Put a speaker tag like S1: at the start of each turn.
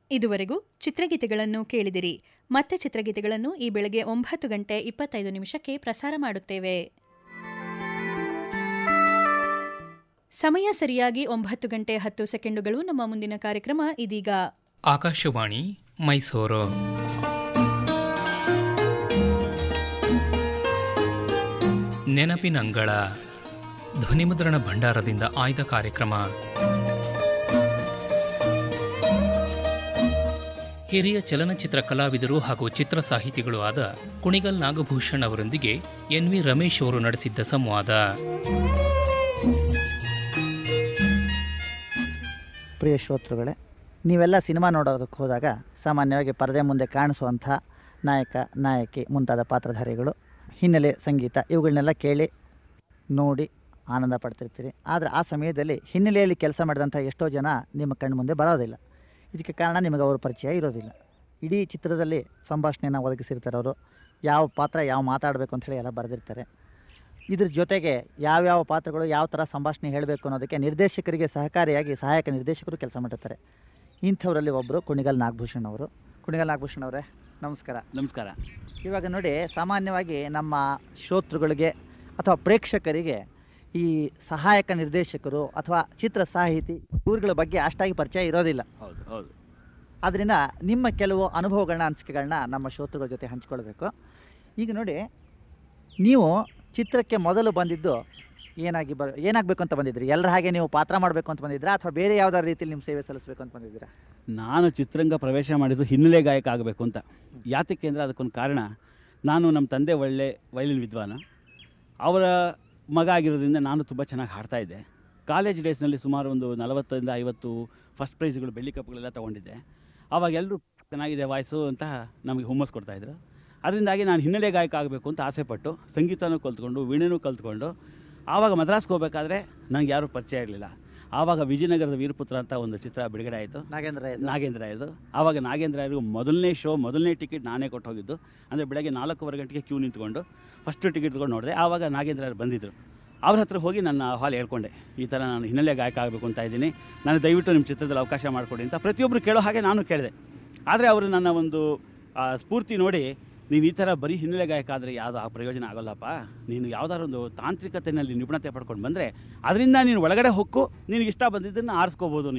S1: ಇದುವರೆಗೂ ಚಿತ್ರಗೀತೆಗಳನ್ನು ಕೇಳಿದಿರಿ ಮತ್ತೆ ಚಿತ್ರಗೀತೆಗಳನ್ನು ಈ ಬೆಳಗ್ಗೆ ಒಂಬತ್ತು ಗಂಟೆ ಇಪ್ಪತ್ತೈದು ನಿಮಿಷಕ್ಕೆ ಪ್ರಸಾರ ಮಾಡುತ್ತೇವೆ ಸಮಯ ಸರಿಯಾಗಿ ಒಂಬತ್ತು ಗಂಟೆ ಹತ್ತು ಸೆಕೆಂಡುಗಳು ನಮ್ಮ ಮುಂದಿನ ಕಾರ್ಯಕ್ರಮ ಇದೀಗ
S2: ಆಕಾಶವಾಣಿ ಮೈಸೂರು ನೆನಪಿನಂಗಳ ಧ್ವನಿಮುದ್ರಣ ಭಂಡಾರದಿಂದ ಆಯ್ದ ಕಾರ್ಯಕ್ರಮ ಹಿರಿಯ ಚಲನಚಿತ್ರ ಕಲಾವಿದರು ಹಾಗೂ ಚಿತ್ರ ಸಾಹಿತಿಗಳು ಆದ ಕುಣಿಗಲ್ ನಾಗಭೂಷಣ್ ಅವರೊಂದಿಗೆ ಎನ್ ವಿ ರಮೇಶ್ ಅವರು ನಡೆಸಿದ್ದ ಸಂವಾದ
S3: ಪ್ರಿಯ ಶ್ರೋತೃಗಳೇ ನೀವೆಲ್ಲ ಸಿನಿಮಾ ನೋಡೋದಕ್ಕೆ ಹೋದಾಗ ಸಾಮಾನ್ಯವಾಗಿ ಪರದೆ ಮುಂದೆ ಕಾಣಿಸುವಂಥ ನಾಯಕ ನಾಯಕಿ ಮುಂತಾದ ಪಾತ್ರಧಾರಿಗಳು ಹಿನ್ನೆಲೆ ಸಂಗೀತ ಇವುಗಳನ್ನೆಲ್ಲ ಕೇಳಿ ನೋಡಿ ಆನಂದ ಪಡ್ತಿರ್ತೀರಿ ಆದರೆ ಆ ಸಮಯದಲ್ಲಿ ಹಿನ್ನೆಲೆಯಲ್ಲಿ ಕೆಲಸ ಮಾಡಿದಂಥ ಎಷ್ಟೋ ಜನ ನಿಮ್ಮ ಕಣ್ಣು ಮುಂದೆ ಬರೋದಿಲ್ಲ ಇದಕ್ಕೆ ಕಾರಣ ನಿಮಗೆ ಅವ್ರ ಪರಿಚಯ ಇರೋದಿಲ್ಲ ಇಡೀ ಚಿತ್ರದಲ್ಲಿ ಸಂಭಾಷಣೆಯನ್ನು ಒದಗಿಸಿರ್ತಾರೆ ಅವರು ಯಾವ ಪಾತ್ರ ಯಾವ ಮಾತಾಡಬೇಕು ಅಂತ ಹೇಳಿ ಎಲ್ಲ ಬರೆದಿರ್ತಾರೆ ಇದ್ರ ಜೊತೆಗೆ ಯಾವ್ಯಾವ ಪಾತ್ರಗಳು ಯಾವ ಥರ ಸಂಭಾಷಣೆ ಹೇಳಬೇಕು ಅನ್ನೋದಕ್ಕೆ ನಿರ್ದೇಶಕರಿಗೆ ಸಹಕಾರಿಯಾಗಿ ಸಹಾಯಕ ನಿರ್ದೇಶಕರು ಕೆಲಸ ಮಾಡಿರ್ತಾರೆ ಇಂಥವರಲ್ಲಿ ಒಬ್ಬರು ಕುಣಿಗಲ್ ನಾಗಭೂಷಣ್ ಅವರು ಕುಣಿಗಲ್ ನಾಗಭೂಷಣ್ ಅವರೇ ನಮಸ್ಕಾರ
S4: ನಮಸ್ಕಾರ
S3: ಇವಾಗ ನೋಡಿ ಸಾಮಾನ್ಯವಾಗಿ ನಮ್ಮ ಶ್ರೋತೃಗಳಿಗೆ ಅಥವಾ ಪ್ರೇಕ್ಷಕರಿಗೆ ಈ ಸಹಾಯಕ ನಿರ್ದೇಶಕರು ಅಥವಾ ಚಿತ್ರ ಸಾಹಿತಿ ಇವ್ರುಗಳ ಬಗ್ಗೆ ಅಷ್ಟಾಗಿ ಪರಿಚಯ ಇರೋದಿಲ್ಲ
S4: ಹೌದು ಹೌದು
S3: ಆದ್ದರಿಂದ ನಿಮ್ಮ ಕೆಲವು ಅನುಭವಗಳನ್ನ ಅನಿಸಿಕೆಗಳನ್ನ ನಮ್ಮ ಶ್ರೋತೃಗಳ ಜೊತೆ ಹಂಚ್ಕೊಳ್ಬೇಕು ಈಗ ನೋಡಿ ನೀವು ಚಿತ್ರಕ್ಕೆ ಮೊದಲು ಬಂದಿದ್ದು ಏನಾಗಿ ಬ ಏನಾಗಬೇಕು ಅಂತ ಬಂದಿದ್ರಿ ಎಲ್ಲರ ಹಾಗೆ ನೀವು ಪಾತ್ರ ಮಾಡಬೇಕು ಅಂತ ಬಂದಿದ್ರಾ ಅಥವಾ ಬೇರೆ ಯಾವ್ದಾರ ರೀತಿಯಲ್ಲಿ ನಿಮ್ಮ ಸೇವೆ ಸಲ್ಲಿಸಬೇಕು ಅಂತ ಬಂದಿದ್ದೀರಾ
S4: ನಾನು ಚಿತ್ರರಂಗ ಪ್ರವೇಶ ಮಾಡಿದ್ದು ಹಿನ್ನೆಲೆ ಗಾಯಕ ಆಗಬೇಕು ಅಂತ ಯಾತಕ್ಕೆ ಅಂದರೆ ಅದಕ್ಕೊಂದು ಕಾರಣ ನಾನು ನಮ್ಮ ತಂದೆ ಒಳ್ಳೆ ವಯಲಿನ್ ವಿದ್ವಾನ ಅವರ ಮಗ ಆಗಿರೋದ್ರಿಂದ ನಾನು ತುಂಬ ಚೆನ್ನಾಗಿ ಹಾಡ್ತಾ ಇದ್ದೆ ಕಾಲೇಜ್ ಡೇಸ್ನಲ್ಲಿ ಸುಮಾರು ಒಂದು ನಲವತ್ತರಿಂದ ಐವತ್ತು ಫಸ್ಟ್ ಪ್ರೈಸ್ಗಳು ಬೆಳ್ಳಿ ಕಪ್ಗಳೆಲ್ಲ ತೊಗೊಂಡಿದ್ದೆ ಆವಾಗ ಎಲ್ಲರೂ ಚೆನ್ನಾಗಿದೆ ವಾಯ್ಸು ಅಂತ ನಮಗೆ ಹುಮ್ಮಸ್ ಕೊಡ್ತಾಯಿದ್ರು ಅದರಿಂದಾಗಿ ನಾನು ಹಿನ್ನೆಲೆ ಗಾಯಕ ಆಗಬೇಕು ಅಂತ ಆಸೆಪಟ್ಟು ಸಂಗೀತನೂ ಕಲ್ತ್ಕೊಂಡು ವೀಣೆನೂ ಕಲ್ತ್ಕೊಂಡು ಆವಾಗ ಮದ್ರಾಸ್ಗೆ ಹೋಗಬೇಕಾದ್ರೆ ನನಗೆ ಯಾರೂ ಪರಿಚಯ ಇರಲಿಲ್ಲ ಆವಾಗ ವಿಜಯನಗರದ ವೀರಪುತ್ರ ಅಂತ ಒಂದು ಚಿತ್ರ ಬಿಡುಗಡೆ ಆಯಿತು
S3: ನಾಗೇಂದ್ರ ಇದು.
S4: ನಾಗೇಂದ್ರ ಇದು ಆವಾಗ ನಾಗೇಂದ್ರ ಅವ್ರಿಗೂ ಮೊದಲನೇ ಶೋ ಮೊದಲನೇ ಟಿಕೆಟ್ ನಾನೇ ಕೊಟ್ಟು ಹೋಗಿದ್ದು ಅಂದರೆ ಬೆಳಗ್ಗೆ ನಾಲ್ಕೂವರೆ ಗಂಟೆಗೆ ಕ್ಯೂ ನಿಂತ್ಕೊಂಡು ಫಸ್ಟ್ ಟಿಕೆಟ್ ತೊಗೊಂಡು ನೋಡಿದೆ ಆವಾಗ ನಾಗೇಂದ್ರ ಅವ್ರು ಬಂದಿದ್ದರು ಅವ್ರ ಹತ್ರ ಹೋಗಿ ನನ್ನ ಹಾಲ್ ಹೇಳ್ಕೊಂಡೆ ಈ ಥರ ನಾನು ಹಿನ್ನೆಲೆ ಗಾಯಕ ಆಗಬೇಕು ಅಂತ ಇದ್ದೀನಿ ನಾನು ದಯವಿಟ್ಟು ನಿಮ್ಮ ಚಿತ್ರದಲ್ಲಿ ಅವಕಾಶ ಮಾಡಿಕೊಡಿ ಅಂತ ಪ್ರತಿಯೊಬ್ಬರು ಕೇಳೋ ಹಾಗೆ ನಾನು ಕೇಳಿದೆ ಆದರೆ ಅವರು ನನ್ನ ಒಂದು ಆ, ಸ್ಫೂರ್ತಿ ನೋಡಿ ನೀನು ಈ ಥರ ಬರೀ ಹಿನ್ನೆಲೆ ಗಾಯಕ ಆದರೆ ಯಾವುದು ಆ ಪ್ರಯೋಜನ ಆಗೋಲ್ಲಪ್ಪ ನೀನು ಯಾವುದಾದ್ರು ಒಂದು ತಾಂತ್ರಿಕತೆಯಲ್ಲಿ ನಿಪುಣತೆ ಪಡ್ಕೊಂಡು ಬಂದರೆ ಅದರಿಂದ ನೀನು ಒಳಗಡೆ ಹೊಕ್ಕು ನಿನಗೆ ಇಷ್ಟ ಬಂದಿದ್ದನ್ನು ಆರಿಸ್ಕೋಬೋದು